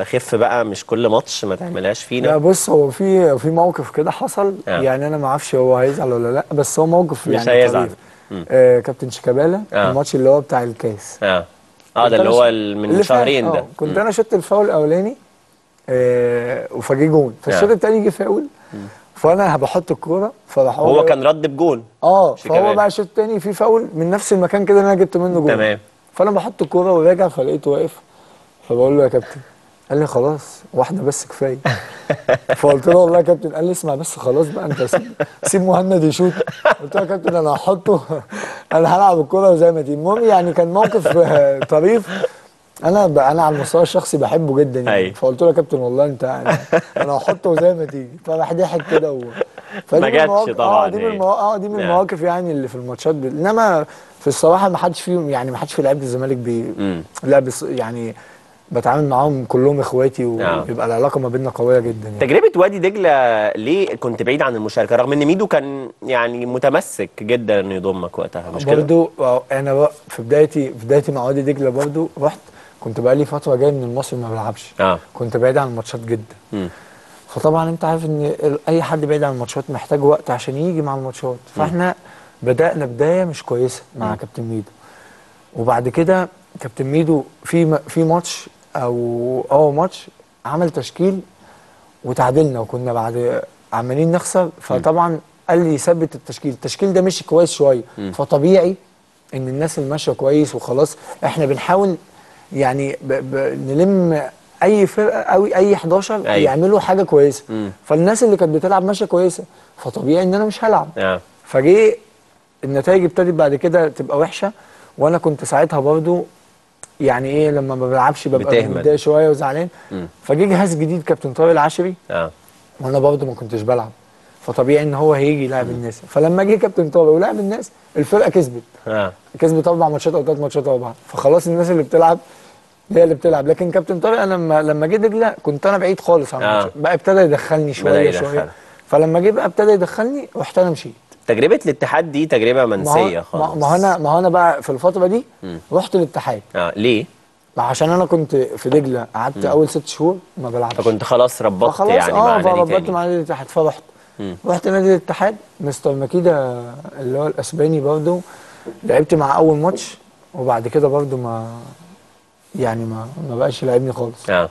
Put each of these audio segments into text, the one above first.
خف بقى مش كل ماتش ما تعملهاش لا فينا بص هو في في موقف كده حصل آه. يعني انا ما اعرفش هو هيزعل ولا لا بس هو موقف مش يعني هيزعل. طريف. آه كابتن شيكابالا آه. الماتش اللي هو بتاع الكاس اه اه كنت ده اللي أنا هو ش- ال- من اللي فات، شهرين ده آه، كنت انا شفت الفاول الاولاني آه فجي جون فالشوط آه. الثاني جه فاول فانا بحط الكوره فراح هو كان رد بجول اه شيكابالا. فهو بقى الشوط الثاني في فاول من نفس المكان كده اللي انا جبت منه جول تمام. فانا بحط الكوره وراجع فلقيته واقف فبقول له يا كابتن قال لي خلاص واحده بس كفايه فقلت له والله يا كابتن قال لي اسمع بس خلاص بقى انت سيب, سيب مهند يشوط قلت له يا كابتن انا هحطه انا هلعب الكوره زي ما تيجي المهم يعني كان موقف آه، طريف انا ب... انا على المستوى الشخصي بحبه جدا يعني أيوة. فقلت له يا كابتن والله انت يعني انا هحطه زي ما تيجي فراح ضحك كده و... فدي ما من جاتش المواقف- طبعاً اه دي من هي. المواقف اه دي من نعم. المواقف يعني اللي في الماتشات ب... انما في الصراحه ما حدش فيهم يعني ما حدش في لعيبه الزمالك بي مم. لا بس يعني بتعامل معاهم كلهم اخواتي آه. ويبقى العلاقه ما بيننا قويه جدا يعني تجربة وادي دجلة ليه كنت بعيد عن المشاركة رغم ان ميدو كان يعني متمسك جدا انه يضمك وقتها مش كده؟ برضو آه، انا بقى في بدايتي في بدايتي مع وادي دجله برضو رحت كنت بقى لي فتره جاي من المصري ما بلعبش اه كنت بعيد عن الماتشات جدا مم. فطبعا انت عارف ان ال- اي حد بعيد عن الماتشات محتاج وقت عشان يجي مع الماتشات فاحنا بدانا بدايه مش كويسه مع كابتن ميدو وبعد كده كابتن ميدو في م- في ماتش او اه ماتش عمل تشكيل وتعادلنا وكنا بعد عمالين نخسر فطبعا قال لي ثبت التشكيل التشكيل ده مشي كويس شويه فطبيعي ان الناس اللي ماشيه كويس وخلاص احنا بنحاول يعني ب ب نلم اي فرقه او اي 11 أيوة. يعملوا حاجه كويسه مم. فالناس اللي كانت بتلعب ماشيه كويسه فطبيعي ان انا مش هلعب اه فجه النتائج ابتدت بعد كده تبقى وحشه وانا كنت ساعتها برضو يعني ايه لما ما بلعبش ببقى بتهمل. متضايق شويه وزعلان مم. فجه جهاز جديد كابتن طارق العشري اه وانا برضو ما كنتش بلعب فطبيعي ان هو هيجي يلعب الناس فلما جه كابتن طارق ولعب الناس الفرقه كسبت اه كسبت اربع ماتشات او ثلاث ماتشات ورا بعض فخلاص الناس اللي بتلعب هي اللي بتلعب لكن كابتن طارق انا لما لما جه دجله كنت انا بعيد خالص عن آه. الماتشات بقى ابتدى يدخلني شويه يدخلك. شويه فلما جه بقى ابتدى يدخلني رحت انا مشيت تجربة الاتحاد دي تجربة ما منسية هو خالص ما- ما هو انا ما هو انا بقى في الفتره دي رحت الاتحاد اه ليه؟ عشان انا كنت في دجله قعدت اول ست شهور ما بلعبش فكنت خلاص ربطت فخلاص يعني مع اه نادي فربطت تاني مع نادي الاتحاد فرحت مم. رحت نادي الاتحاد مستر مكيدا اللي هو الاسباني برضه لعبت مع اول ماتش وبعد كده برضه ما يعني ما ما بقاش يلعبني خالص اه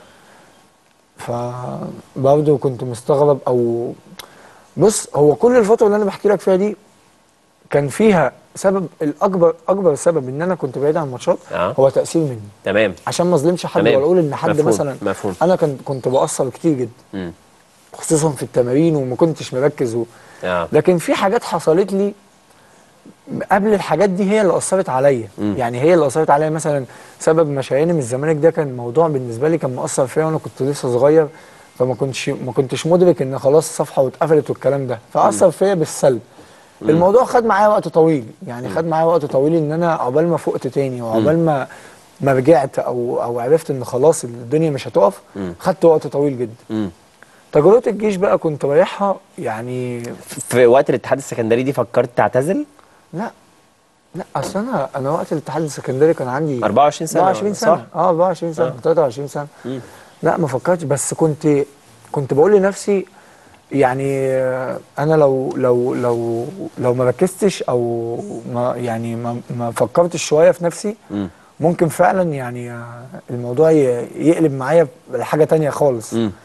فبرضه كنت مستغرب او بص هو كل الفتره اللي انا بحكي لك فيها دي كان فيها سبب الاكبر اكبر سبب ان انا كنت بعيد عن الماتشات آه. هو تاثير مني تمام عشان ما اظلمش حد تمام. ولا اقول ان حد مفهوم. مثلا مفهوم. انا كنت كنت بقصر كتير جدا مم. خصوصا في التمارين وما كنتش مركز و... اه لكن في حاجات حصلت لي قبل الحاجات دي هي اللي اثرت عليا مم. يعني هي اللي اثرت عليا مثلا سبب مشاياني من الزمالك ده كان موضوع بالنسبه لي كان مؤثر فيا وانا كنت لسه صغير فما كنتش ما كنتش مدرك ان خلاص الصفحه واتقفلت والكلام ده فاثر فيا بالسلب الموضوع خد معايا وقت طويل يعني خد معايا وقت طويل ان انا عقبال ما فقت تاني وعقبال ما ما رجعت او او عرفت ان خلاص الدنيا مش هتقف خدت وقت طويل جدا مم. تجربه الجيش بقى كنت رايحها يعني في وقت الاتحاد السكندري دي فكرت تعتزل؟ لا لا اصل انا انا وقت الاتحاد السكندري كان عندي 24 سنة 24 صح؟ سنه اه 24 سنه آه. 23 سنه مم. لا ما فكرتش بس كنت كنت بقول لنفسي يعني آه، انا لو لو لو لو ما ركزتش او ما يعني ما, ما فكرتش شويه في نفسي مم. ممكن فعلا يعني آه، الموضوع ي- يقلب معايا لحاجه تانية خالص مم.